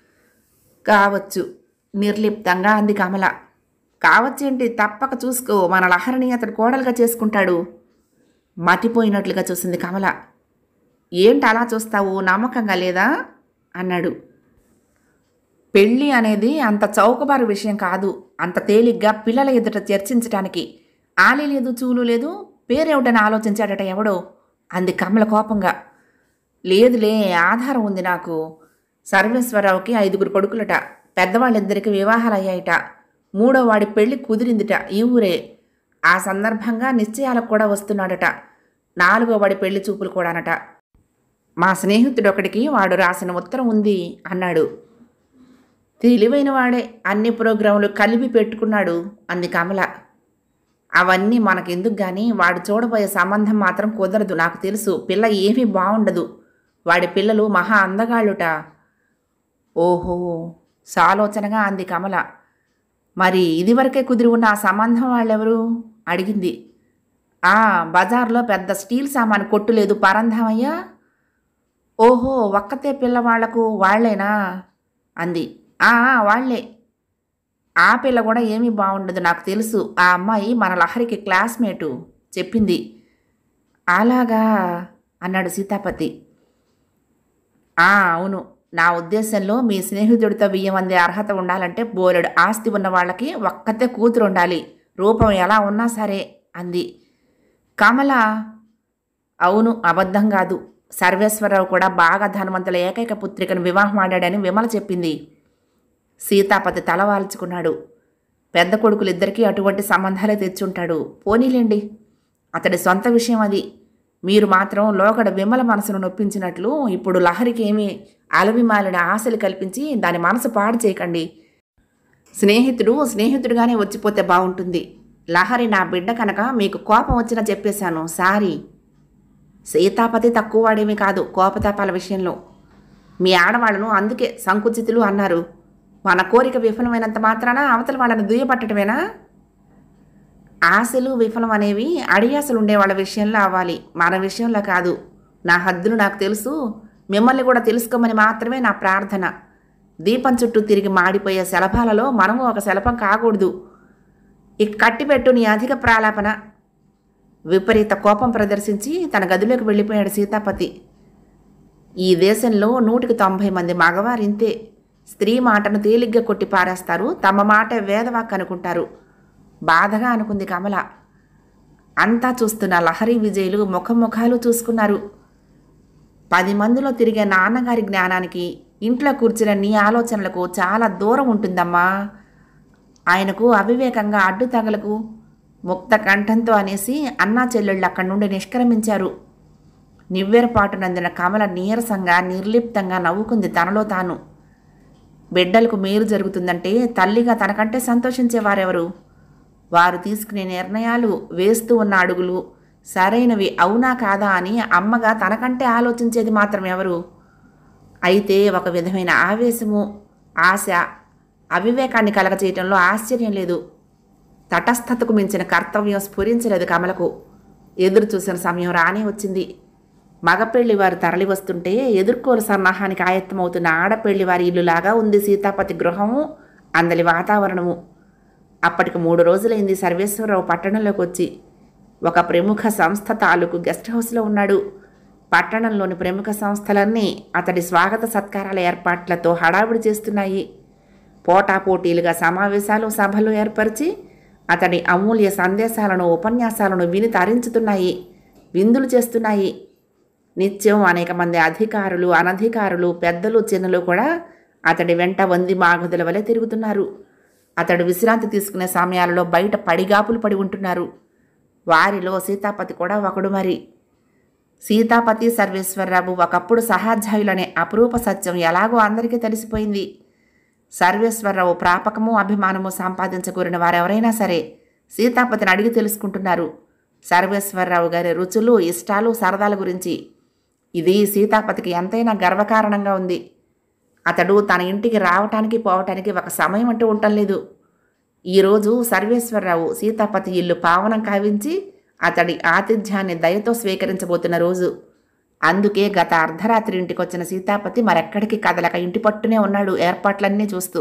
కావచ్చు నిర్లిప్తంగా అంది కమల కావచ్చేంటి తప్పక చూసుకో మన లహరిని అతడు కోడలుగా చేసుకుంటాడు మతిపోయినట్లుగా చూసింది కమల ఏంటి అలా చూస్తావు నమ్మకంగా లేదా అన్నాడు పెళ్ళి అనేది అంత చౌకబారు విషయం కాదు అంత తేలిగ్గా పిల్లల ఎదుట చర్చించటానికి ఆలి లేదు చూలు లేదు పేరేమిటని ఆలోచించాడట ఎవడో అంది కమల కోపంగా లేదులే ఆధారం ఉంది నాకు సర్వేశ్వరరావుకి ఐదుగురు కొడుకులట పెద్దవాళ్ళిద్దరికి వివాహాలు అయ్యాయట మూడో వాడి పెళ్లి కుదిరిందిట ఈ ఊరే ఆ సందర్భంగా నిశ్చయాలకు కూడా వస్తున్నాడట నాలుగో వాడి పెళ్లి చూపులు కూడానట మా స్నేహితుడు ఒకడికి వాడు రాసిన ఉత్తరం ఉంది అన్నాడు తెలివైన వాడే అన్ని ప్రోగ్రాములు కలిపి పెట్టుకున్నాడు అంది కమల అవన్నీ మనకెందుకు గాని వాడు చూడబోయే సంబంధం మాత్రం కుదరదు నాకు తెలుసు పిల్ల ఏమీ బాగుండదు వాడి పిల్లలు మహా అందగాళ్ళుట ఓహో సాలోచనగా అంది కమల మరి ఇదివరకే కుదిరి ఉన్న ఆ సంబంధం వాళ్ళెవరు అడిగింది ఆ బజార్లో పెద్ద స్టీల్ సామాన్ కొట్టు లేదు పరంధామయ్యా ఓహో ఒక్కతే పిల్లవాళ్లకు వాళ్లేనా అంది ఆ ఆ, వాళ్లే ఆ పిల్ల కూడా ఏమీ బాగుండదు నాకు తెలుసు ఆ అమ్మాయి మన లహరికి క్లాస్మేటు చెప్పింది అలాగా అన్నాడు సీతాపతి ఆ అవును నా ఉద్దేశంలో మీ స్నేహితుడితో బియ్యం అందే అర్హత ఉండాలంటే బోలెడు ఆస్తి ఉన్న వాళ్ళకి ఒక్కతే కూతురు ఉండాలి రూపం ఎలా ఉన్నా సరే అంది కమల అవును అబద్ధం కాదు సర్వేశ్వరరావు కూడా బాగా ధనవంతుల ఏకైక పుత్రికను వివాహం ఆడాడని విమల చెప్పింది సీతాపతి తల వాల్చుకున్నాడు పెద్ద కొడుకులిద్దరికీ అటువంటి సంబంధాలే తెచ్చుంటాడు పోనీలేండి అతడి సొంత విషయం అది మీరు మాత్రం లోకడ విమల మనసును నొప్పించినట్లు ఇప్పుడు లహరికి ఏమి అలవిమాలిన ఆశలు కల్పించి దాని మనసు పాడు చేయకండి స్నేహితుడు స్నేహితుడుగానే వచ్చిపోతే బాగుంటుంది లహరి నా బిడ్డ కనుక మీకు కోపం వచ్చినా చెప్పేశాను సారీ సీతాపతి తక్కువ వాడేమీ కాదు కోపతాపాల విషయంలో మీ ఆడవాళ్ళను అందుకే సంకుచితులు అన్నారు మన కోరిక విఫలమైనంత మాత్రాన అవతల వాళ్ళని దుయ్యపట్టడమేనా ఆశలు విఫలం అనేవి అడియాసలు ఉండే వాళ్ళ విషయంలో అవ్వాలి మన విషయంలో కాదు నా హద్దులు నాకు తెలుసు మిమ్మల్ని కూడా తెలుసుకోమని మాత్రమే నా ప్రార్థన దీపం చుట్టూ తిరిగి మాడిపోయే శలభాలలో మనము ఒక శలభం కాకూడదు ఇక కట్టిపెట్టు నీ అధిక ప్రాలాపన విపరీత కోపం ప్రదర్శించి తన గదిలోకి వెళ్ళిపోయాడు సీతాపతి ఈ దేశంలో నూటికి తొంభై మంది మగవారింతే స్త్రీ మాటను తేలిగ్గా కొట్టి పారేస్తారు తమ మాట వేదవాక్ అనుకుంటారు బాధగా అనుకుంది కమల అంతా చూస్తున్న లహరి విజయులు ముఖముఖాలు చూసుకున్నారు పది మందిలో తిరిగే నాన్నగారి జ్ఞానానికి ఇంట్లో కూర్చున్న నీ ఆలోచనలకు చాలా దూరం ఉంటుందమ్మా ఆయనకు అవివేకంగా అడ్డు తగలకు ముక్త కంఠంతో అనేసి అన్నా చెల్లెళ్ళు అక్కడి నుండి నిష్క్రమించారు నివ్వెరపాటునందిన కమల నీరసంగా నిర్లిప్తంగా నవ్వుకుంది తనలో తాను బిడ్డలకు మేలు జరుగుతుందంటే తల్లిగా తనకంటే సంతోషించేవారెవరు వారు తీసుకునే నిర్ణయాలు వేస్తూ ఉన్న అడుగులు సరైనవి అవునా కాదా అని అమ్మగా తనకంటే ఆలోచించేది మాత్రం ఎవరు అయితే ఒక విధమైన ఆవేశము ఆశ అవివేకాన్ని కలగచేయటంలో ఆశ్చర్యం లేదు తటస్థతకు మించిన కర్తవ్యం స్ఫురించలేదు కమలకు ఎదురు చూసిన సమయం రానే వచ్చింది మగపెళ్లి వారు తరలి వస్తుంటే ఎదుర్కోలు సన్నాహానికి ఆయత్తమవుతున్న ఆడపెళ్లి వారి ఇల్లులాగా ఉంది సీతాపతి గృహము అందలి వాతావరణము అప్పటికి మూడు రోజులైంది సర్వేశ్వరరావు పట్టణంలోకి వచ్చి ఒక ప్రముఖ సంస్థ తాలూకు గెస్ట్ హౌస్లో ఉన్నాడు పట్టణంలోని ప్రముఖ సంస్థలన్నీ అతడి స్వాగత సత్కారాల ఏర్పాట్లతో హడావిడి చేస్తున్నాయి పోటాపోటీలుగా సమావేశాలు సభలు ఏర్పరిచి అతడి అమూల్య సందేశాలను ఉపన్యాసాలను విని తరించుతున్నాయి విందులు చేస్తున్నాయి నిత్యం అనేక మంది అధికారులు అనధికారులు పెద్దలు చిన్నలు కూడా అతడి వెంట వంది మాగుదల వలె తిరుగుతున్నారు అతడు విశ్రాంతి తీసుకునే సమయాలలో బయట పడిగాపులు పడి ఉంటున్నారు వారిలో సీతాపతి కూడా ఒకడు మరి సీతాపతి సర్వేశ్వరరావు ఒకప్పుడు సహాధ్యాయులనే అపురూప సత్యం ఎలాగో అందరికీ తెలిసిపోయింది సర్వేశ్వరరావు ప్రాపకము అభిమానము సంపాదించకూరిన వారెవరైనా సరే సీతాపతిని అడిగి తెలుసుకుంటున్నారు సర్వేశ్వరరావు గారి రుచులు ఇష్టాలు సరదాల గురించి ఇది సీతాపతికి ఎంతైనా గర్వకారణంగా ఉంది అతడు తన ఇంటికి రావటానికి పోవటానికి ఒక సమయం అంటూ ఉండటం లేదు ఈరోజు సర్వేశ్వరరావు సీతాపతి ఇల్లు పావనం కావించి అతడి ఆతిథ్యాన్ని దయతో స్వీకరించబోతున్న రోజు అందుకే గత అర్ధరాత్రి ఇంటికొచ్చిన సీతాపతి మరెక్కడికి కదలక ఇంటి పట్టునే ఉన్నాడు ఏర్పాట్లన్నీ చూస్తూ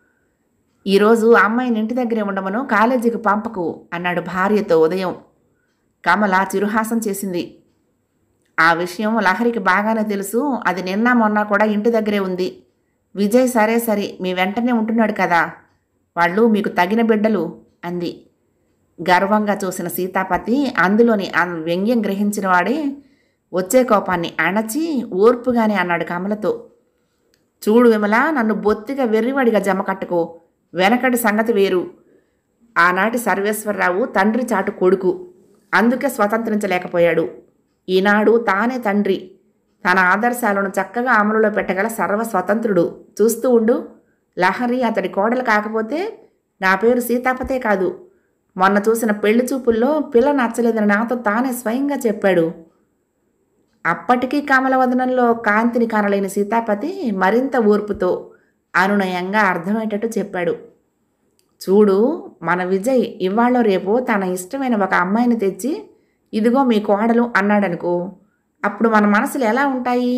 ఈరోజు అమ్మాయిని ఇంటి దగ్గరే ఉండమను కాలేజీకి పంపకు అన్నాడు భార్యతో ఉదయం కమల చిరుహాసం చేసింది ఆ విషయం లహరికి బాగానే తెలుసు అది నిన్న మొన్న కూడా ఇంటి దగ్గరే ఉంది విజయ్ సరే సరే మీ వెంటనే ఉంటున్నాడు కదా వాళ్ళు మీకు తగిన బిడ్డలు అంది గర్వంగా చూసిన సీతాపతి అందులోని ఆ వ్యంగ్యం గ్రహించిన వాడే వచ్చే కోపాన్ని అణచి ఓర్పుగానే అన్నాడు కమలతో చూడు విమల నన్ను బొత్తిగా వెర్రివాడిగా జమ కట్టుకో వెనకటి సంగతి వేరు ఆనాటి సర్వేశ్వరరావు తండ్రి చాటు కొడుకు అందుకే స్వతంత్రించలేకపోయాడు ఈనాడు తానే తండ్రి తన ఆదర్శాలను చక్కగా అమలులో పెట్టగల సర్వ స్వతంత్రుడు చూస్తూ ఉండు లహరి అతడి కోడలు కాకపోతే నా పేరు సీతాపతే కాదు మొన్న చూసిన పెళ్లి చూపుల్లో పిల్ల నచ్చలేదని నాతో తానే స్వయంగా చెప్పాడు అప్పటికీ కమలవదనంలో కాంతిని కనలేని సీతాపతి మరింత ఓర్పుతో అనునయంగా అర్థమయ్యేటట్టు చెప్పాడు చూడు మన విజయ్ ఇవాళ రేపు తన ఇష్టమైన ఒక అమ్మాయిని తెచ్చి ఇదిగో మీ కోడలు అన్నాడనుకో అప్పుడు మన మనసులు ఎలా ఉంటాయి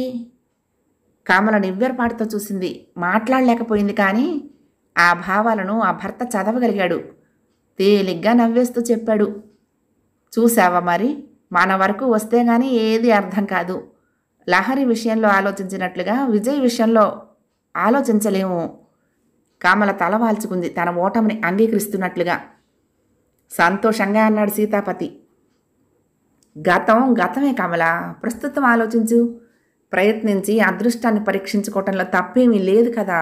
కమల నివ్వెరపాటుతో చూసింది మాట్లాడలేకపోయింది కానీ ఆ భావాలను ఆ భర్త చదవగలిగాడు తేలిగ్గా నవ్వేస్తూ చెప్పాడు చూసావా మరి మన వరకు వస్తే గానీ ఏది అర్థం కాదు లహరి విషయంలో ఆలోచించినట్లుగా విజయ్ విషయంలో ఆలోచించలేము కామల తల వాల్చుకుంది తన ఓటమిని అంగీకరిస్తున్నట్లుగా సంతోషంగా అన్నాడు సీతాపతి గతం గతమే కమల ప్రస్తుతం ఆలోచించు ప్రయత్నించి అదృష్టాన్ని పరీక్షించుకోవటంలో తప్పేమీ లేదు కదా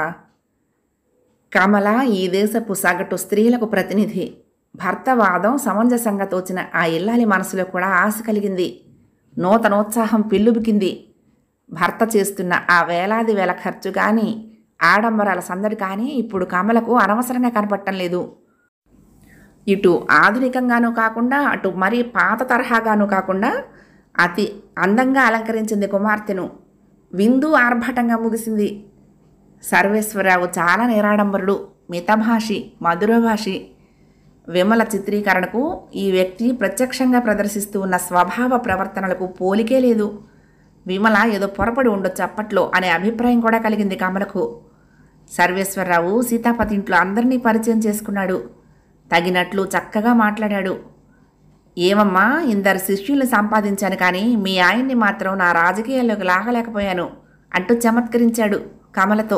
కమల ఈ దేశపు సగటు స్త్రీలకు ప్రతినిధి భర్తవాదం సమంజసంగా తోచిన ఆ ఇల్లాలి మనసులో కూడా ఆశ కలిగింది నూతనోత్సాహం పిల్లుబికింది భర్త చేస్తున్న ఆ వేలాది వేల ఖర్చు కానీ ఆడంబరాల సందడి కానీ ఇప్పుడు కమలకు అనవసరంగా కనపడటం లేదు ఇటు ఆధునికంగానూ కాకుండా అటు మరీ పాత తరహాగానూ కాకుండా అతి అందంగా అలంకరించింది కుమార్తెను విందు ఆర్భాటంగా ముగిసింది సర్వేశ్వరరావు చాలా నిరాడంబరుడు మితభాషి మధురభాషి విమల చిత్రీకరణకు ఈ వ్యక్తి ప్రత్యక్షంగా ప్రదర్శిస్తూ ఉన్న స్వభావ ప్రవర్తనలకు పోలికే లేదు విమల ఏదో పొరపడి ఉండొచ్చు అప్పట్లో అనే అభిప్రాయం కూడా కలిగింది కమలకు సర్వేశ్వరరావు సీతాపతి ఇంట్లో అందరినీ పరిచయం చేసుకున్నాడు తగినట్లు చక్కగా మాట్లాడాడు ఏమమ్మా ఇందరు శిష్యుల్ని సంపాదించాను కానీ మీ ఆయన్ని మాత్రం నా రాజకీయాల్లోకి లాగలేకపోయాను అంటూ చమత్కరించాడు కమలతో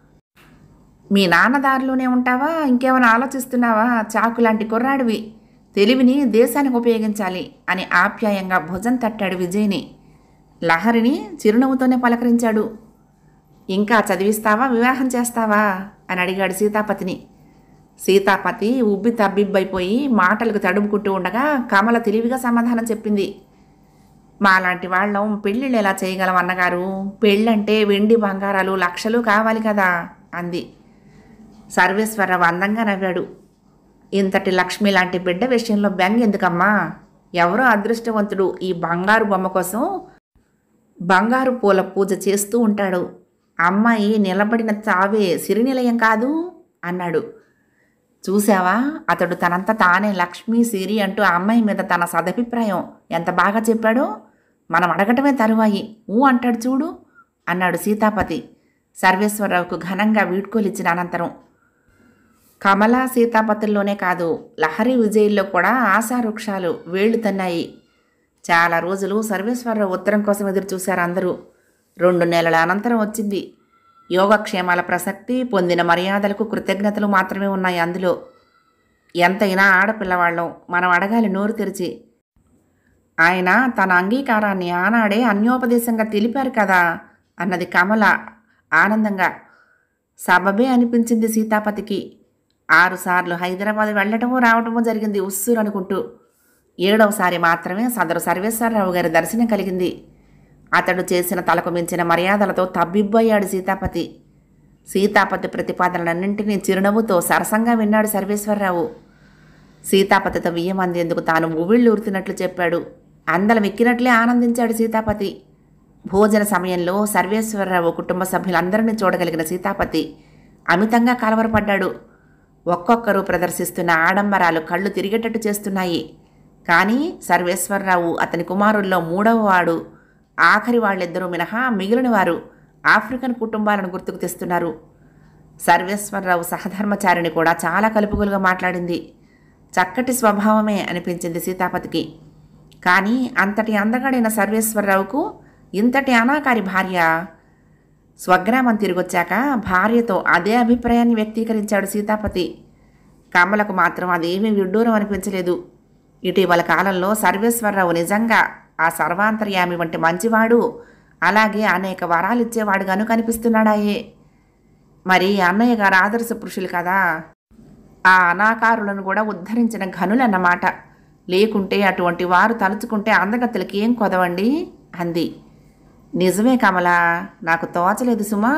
మీ నాన్నదారిలోనే ఉంటావా ఇంకేమైనా ఆలోచిస్తున్నావా చాకు లాంటి కుర్రాడివి తెలివిని దేశానికి ఉపయోగించాలి అని ఆప్యాయంగా భుజం తట్టాడు విజయ్ని లహరిని చిరునవ్వుతోనే పలకరించాడు ఇంకా చదివిస్తావా వివాహం చేస్తావా అని అడిగాడు సీతాపతిని సీతాపతి ఉబ్బి తబ్బిబ్బైపోయి మాటలకు తడుముకుంటూ ఉండగా కమల తెలివిగా సమాధానం చెప్పింది మాలాంటి వాళ్ళం పెళ్ళిళ్ళు ఎలా చేయగలం అన్నగారు పెళ్ళంటే వెండి బంగారాలు లక్షలు కావాలి కదా అంది సర్వేశ్వరరావు అందంగా నవ్వాడు ఇంతటి లక్ష్మి లాంటి బిడ్డ విషయంలో బెంగ ఎందుకమ్మా ఎవరో అదృష్టవంతుడు ఈ బంగారు బొమ్మ కోసం బంగారు పూల పూజ చేస్తూ ఉంటాడు అమ్మాయి నిలబడిన తావే సిరినిలయం కాదు అన్నాడు చూసావా అతడు తనంత తానే లక్ష్మీ సిరి అంటూ ఆ అమ్మాయి మీద తన సదభిప్రాయం ఎంత బాగా చెప్పాడో మనం అడగటమే తరువాయి ఊ అంటాడు చూడు అన్నాడు సీతాపతి సర్వేశ్వరరావుకు ఘనంగా వీడ్కోలిచ్చిన అనంతరం కమల సీతాపతుల్లోనే కాదు లహరి విజయుల్లో కూడా ఆశావృక్షాలు వేళ్లు తన్నాయి చాలా రోజులు సర్వేశ్వరరావు ఉత్తరం కోసం ఎదురు చూశారు అందరూ రెండు నెలల అనంతరం వచ్చింది యోగక్షేమాల ప్రసక్తి పొందిన మర్యాదలకు కృతజ్ఞతలు మాత్రమే ఉన్నాయి అందులో ఎంతైనా ఆడపిల్లవాళ్ళం మనం అడగాలి నోరు తెరిచి ఆయన తన అంగీకారాన్ని ఆనాడే అన్యోపదేశంగా తెలిపారు కదా అన్నది కమల ఆనందంగా సబబే అనిపించింది సీతాపతికి ఆరుసార్లు హైదరాబాద్ వెళ్ళటమో రావటమో జరిగింది ఉస్సురు అనుకుంటూ ఏడవసారి మాత్రమే సదరు సర్వేశ్వరరావు గారి దర్శనం కలిగింది అతడు చేసిన తలకు మించిన మర్యాదలతో తబ్బిబ్బయ్యాడు సీతాపతి సీతాపతి ప్రతిపాదనలన్నింటినీ చిరునవ్వుతో సరసంగా విన్నాడు సర్వేశ్వరరావు సీతాపతితో బియ్యం అందేందుకు తాను ఉవ్విళ్ళూరుతున్నట్లు చెప్పాడు అందలం ఎక్కినట్లే ఆనందించాడు సీతాపతి భోజన సమయంలో సర్వేశ్వరరావు కుటుంబ సభ్యులందరినీ చూడగలిగిన సీతాపతి అమితంగా కలవరపడ్డాడు ఒక్కొక్కరు ప్రదర్శిస్తున్న ఆడంబరాలు కళ్ళు తిరిగేటట్టు చేస్తున్నాయి కానీ సర్వేశ్వరరావు అతని కుమారుల్లో మూడవ వాడు ఆఖరి వాళ్ళిద్దరూ మినహా మిగిలిన వారు ఆఫ్రికన్ కుటుంబాలను గుర్తుకు తెస్తున్నారు సర్వేశ్వరరావు సహధర్మచారిని కూడా చాలా కలుపుగోలుగా మాట్లాడింది చక్కటి స్వభావమే అనిపించింది సీతాపతికి కానీ అంతటి అందగాడైన సర్వేశ్వరరావుకు ఇంతటి అనాకారి భార్య స్వగ్రామం తిరిగొచ్చాక భార్యతో అదే అభిప్రాయాన్ని వ్యక్తీకరించాడు సీతాపతి కమలకు మాత్రం అదేమీ విడ్డూరం అనిపించలేదు ఇటీవల కాలంలో సర్వేశ్వరరావు నిజంగా ఆ సర్వాంతర్యామి వంటి మంచివాడు అలాగే అనేక వరాలు ఇచ్చేవాడుగాను కనిపిస్తున్నాడాయే మరి అన్నయ్య గారు ఆదర్శ పురుషులు కదా ఆ అనాకారులను కూడా ఉద్ధరించిన ఘనులన్నమాట లేకుంటే అటువంటి వారు తలుచుకుంటే అందగత్తెలకి ఏం కొదవండి అంది నిజమే కమలా నాకు తోచలేదు సుమా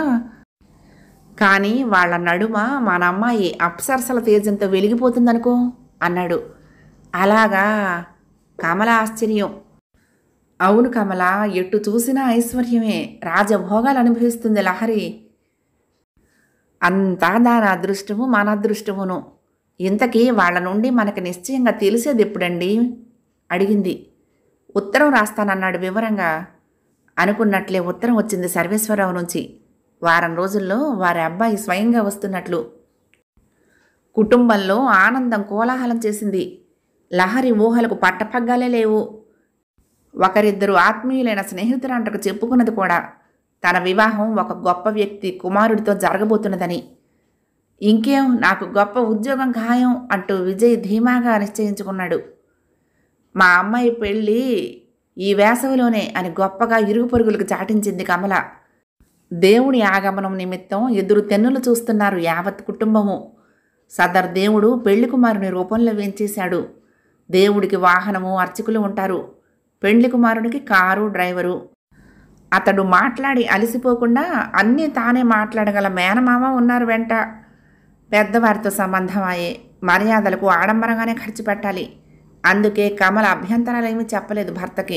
కానీ వాళ్ళ నడుమ మన అమ్మాయి అప్సరసల తేజంతో వెలిగిపోతుందనుకో అన్నాడు అలాగా కమల ఆశ్చర్యం అవును కమల ఎటు చూసినా ఐశ్వర్యమే రాజభోగాలు అనుభవిస్తుంది లహరి అంతా దాని అదృష్టము మన అదృష్టమును ఇంతకీ వాళ్ళ నుండి మనకు నిశ్చయంగా తెలిసేది ఎప్పుడండి అడిగింది ఉత్తరం రాస్తానన్నాడు వివరంగా అనుకున్నట్లే ఉత్తరం వచ్చింది సర్వేశ్వరరావు నుంచి వారం రోజుల్లో వారి అబ్బాయి స్వయంగా వస్తున్నట్లు కుటుంబంలో ఆనందం కోలాహలం చేసింది లహరి ఊహలకు పట్టపగ్గాలే లేవు ఒకరిద్దరు ఆత్మీయులైన స్నేహితులంటకు చెప్పుకున్నది కూడా తన వివాహం ఒక గొప్ప వ్యక్తి కుమారుడితో జరగబోతున్నదని ఇంకేం నాకు గొప్ప ఉద్యోగం ఖాయం అంటూ విజయ్ ధీమాగా నిశ్చయించుకున్నాడు మా అమ్మాయి పెళ్ళి ఈ వేసవిలోనే అని గొప్పగా ఇరుగు పొరుగులకు చాటించింది కమల దేవుని ఆగమనం నిమిత్తం ఎదురు తెన్నులు చూస్తున్నారు యావత్ కుటుంబము సదర్ దేవుడు పెళ్లి కుమారుని రూపంలో వేంచేశాడు దేవుడికి వాహనము అర్చకులు ఉంటారు పెళ్లి కుమారుడికి కారు డ్రైవరు అతడు మాట్లాడి అలసిపోకుండా అన్నీ తానే మాట్లాడగల మేనమామ ఉన్నారు వెంట పెద్దవారితో సంబంధం అయ్యే మర్యాదలకు ఆడంబరంగానే ఖర్చు పెట్టాలి అందుకే కమల అభ్యంతరాలేమీ చెప్పలేదు భర్తకి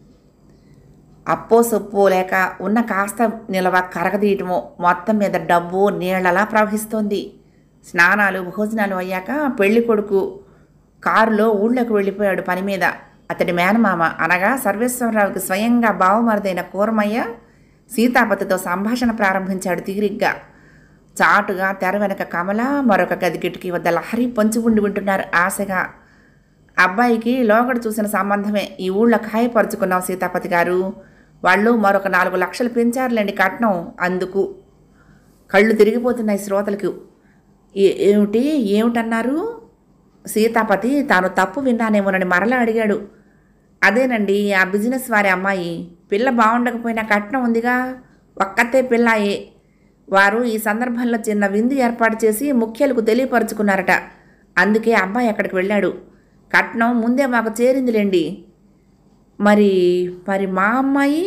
అప్పో సొప్పో లేక ఉన్న కాస్త నిలవ కరగదీయటమో మొత్తం మీద డబ్బు నీళ్లలా ప్రవహిస్తోంది స్నానాలు భోజనాలు అయ్యాక పెళ్లి కొడుకు కారులో ఊళ్ళోకి వెళ్ళిపోయాడు పని మీద అతడి మేనమామ అనగా సర్వేశ్వరరావుకి స్వయంగా బావమరిదైన కూరమయ్య సీతాపతితో సంభాషణ ప్రారంభించాడు తీరిగ్గా చాటుగా తెర వెనక కమల మరొక గది కిటికీ వద్ద లహరి పొంచి ఉండి వింటున్నారు ఆశగా అబ్బాయికి లోగడ చూసిన సంబంధమే ఈ ఊళ్ళో ఖాయపరుచుకున్నాం సీతాపతి గారు వాళ్ళు మరొక నాలుగు లక్షలు పెంచారులేండి కట్నం అందుకు కళ్ళు తిరిగిపోతున్నాయి శ్రోతలకు ఏ- ఏమిటి ఏమిటన్నారు సీతాపతి తాను తప్పు విన్నానేమోనని మరలా అడిగాడు అదేనండి ఆ బిజినెస్ వారి అమ్మాయి పిల్ల బాగుండకపోయినా కట్నం ఉందిగా ఒక్కతే పిల్లాయే వారు ఈ సందర్భంలో చిన్న విందు ఏర్పాటు చేసి ముఖ్యులకు తెలియపరుచుకున్నారట అందుకే అబ్బాయి అక్కడికి వెళ్ళాడు కట్నం ముందే మాకు చేరిందిలేండి మరి మరి మా అమ్మాయి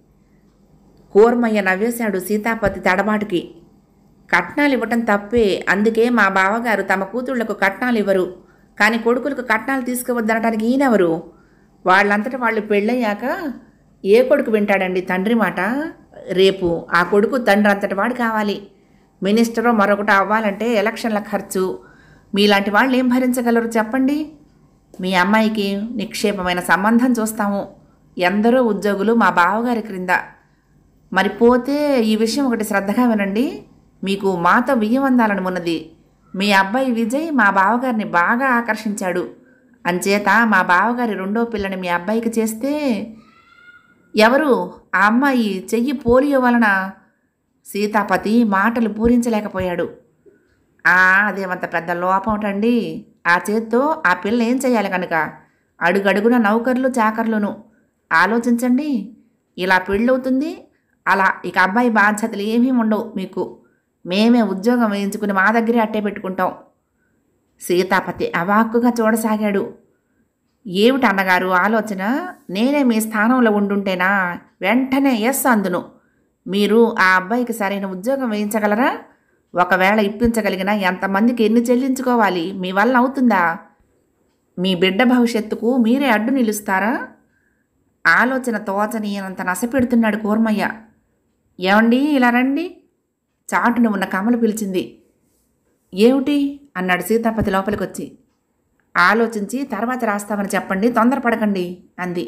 కూర్మయ్య నవ్వేశాడు సీతాపతి తడబాటుకి కట్నాలు ఇవ్వటం తప్పే అందుకే మా బావగారు తమ కూతుళ్లకు కట్నాలు ఇవ్వరు కానీ కొడుకులకు కట్నాలు తీసుకువద్దనటానికి ఈయనెవరు వాళ్ళంతట వాళ్ళు పెళ్ళయ్యాక ఏ కొడుకు వింటాడండి తండ్రి మాట రేపు ఆ కొడుకు తండ్రి అంతటి వాడు కావాలి మినిస్టరో మరొకటి అవ్వాలంటే ఎలక్షన్ల ఖర్చు మీలాంటి వాళ్ళు ఏం భరించగలరు చెప్పండి మీ అమ్మాయికి నిక్షేపమైన సంబంధం చూస్తాము ఎందరో ఉద్యోగులు మా బావగారి క్రింద మరి పోతే ఈ విషయం ఒకటి శ్రద్ధగా వినండి మీకు మాతో బియ్యం అందాలని ఉన్నది మీ అబ్బాయి విజయ్ మా బావగారిని బాగా ఆకర్షించాడు అంచేత మా బావగారి రెండో పిల్లని మీ అబ్బాయికి చేస్తే ఎవరు ఆ అమ్మాయి చెయ్యి పోలియో వలన సీతాపతి మాటలు పూరించలేకపోయాడు ఆ అదేమంత పెద్ద లోపమటండి ఆ చేత్తో ఆ పిల్ల ఏం చేయాలి కనుక అడుగడుగున నౌకర్లు చాకర్లును ఆలోచించండి ఇలా పెళ్ళవుతుంది అలా ఇక అబ్బాయి బాధ్యతలు ఏమీ ఉండవు మీకు మేమే ఉద్యోగం వేయించుకుని మా దగ్గరే అట్టే పెట్టుకుంటాం సీతాపతి అవాక్కుగా చూడసాగాడు ఏమిటి అన్నగారు ఆలోచన నేనే మీ స్థానంలో ఉండుంటేనా వెంటనే ఎస్ అందును మీరు ఆ అబ్బాయికి సరైన ఉద్యోగం వేయించగలరా ఒకవేళ ఇప్పించగలిగినా ఎంతమందికి ఎన్ని చెల్లించుకోవాలి మీ వల్ల అవుతుందా మీ బిడ్డ భవిష్యత్తుకు మీరే అడ్డు నిలుస్తారా ఆలోచన తోచనీయనంత నసపెడుతున్నాడు కూర్మయ్య ఏమండి ఇలా రండి చాటున ఉన్న కమల పిలిచింది ఏమిటి అన్నాడు సీతాపతి లోపలికొచ్చి ఆలోచించి తర్వాత రాస్తామని చెప్పండి తొందరపడకండి అంది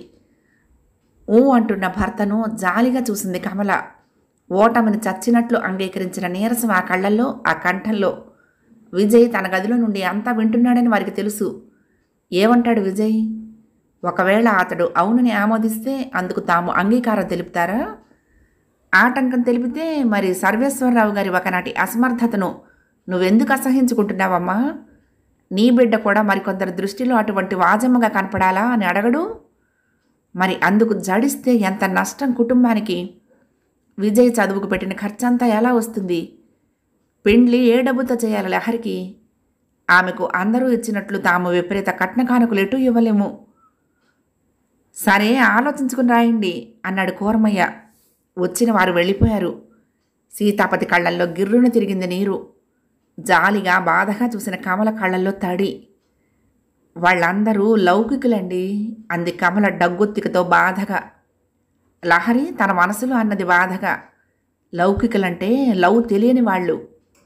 ఊ అంటున్న భర్తను జాలిగా చూసింది కమల ఓటమిని చచ్చినట్లు అంగీకరించిన నీరసం ఆ కళ్ళల్లో ఆ కంఠంలో విజయ్ తన గదిలో నుండి అంతా వింటున్నాడని వారికి తెలుసు ఏమంటాడు విజయ్ ఒకవేళ అతడు అవునని ఆమోదిస్తే అందుకు తాము అంగీకారం తెలుపుతారా ఆటంకం తెలిపితే మరి సర్వేశ్వరరావు గారి ఒకనాటి అసమర్థతను నువ్వెందుకు అసహించుకుంటున్నావమ్మా నీ బిడ్డ కూడా మరికొందరి దృష్టిలో అటువంటి వాజమ్మగా కనపడాలా అని అడగడు మరి అందుకు జడిస్తే ఎంత నష్టం కుటుంబానికి విజయ్ చదువుకు పెట్టిన ఖర్చంతా ఎలా వస్తుంది పెండ్లి ఏ డబ్బుతో చేయాలి లహరికి ఆమెకు అందరూ ఇచ్చినట్లు తాము విపరీత కట్న కానుకలు ఎటు ఇవ్వలేము సరే ఆలోచించుకుని రాయండి అన్నాడు కూరమయ్య వచ్చిన వారు వెళ్ళిపోయారు సీతాపతి కళ్ళల్లో గిర్రున తిరిగింది నీరు జాలిగా బాధగా చూసిన కమల కళ్ళల్లో తడి వాళ్ళందరూ లౌకికులండి అంది కమల డగ్గొత్తికతో బాధగా లహరి తన మనసులో అన్నది బాధగా లౌకికులంటే లవ్ తెలియని వాళ్ళు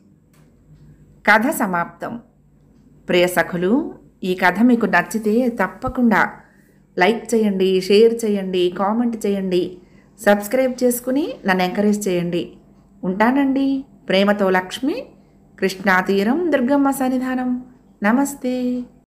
కథ సమాప్తం ప్రియ సఖులు ఈ కథ మీకు నచ్చితే తప్పకుండా లైక్ చేయండి షేర్ చేయండి కామెంట్ చేయండి సబ్స్క్రైబ్ చేసుకుని నన్ను ఎంకరేజ్ చేయండి ఉంటానండి ప్రేమతో లక్ష్మి కృష్ణా తీరం దుర్గమ్మ సన్నిధానం నమస్తే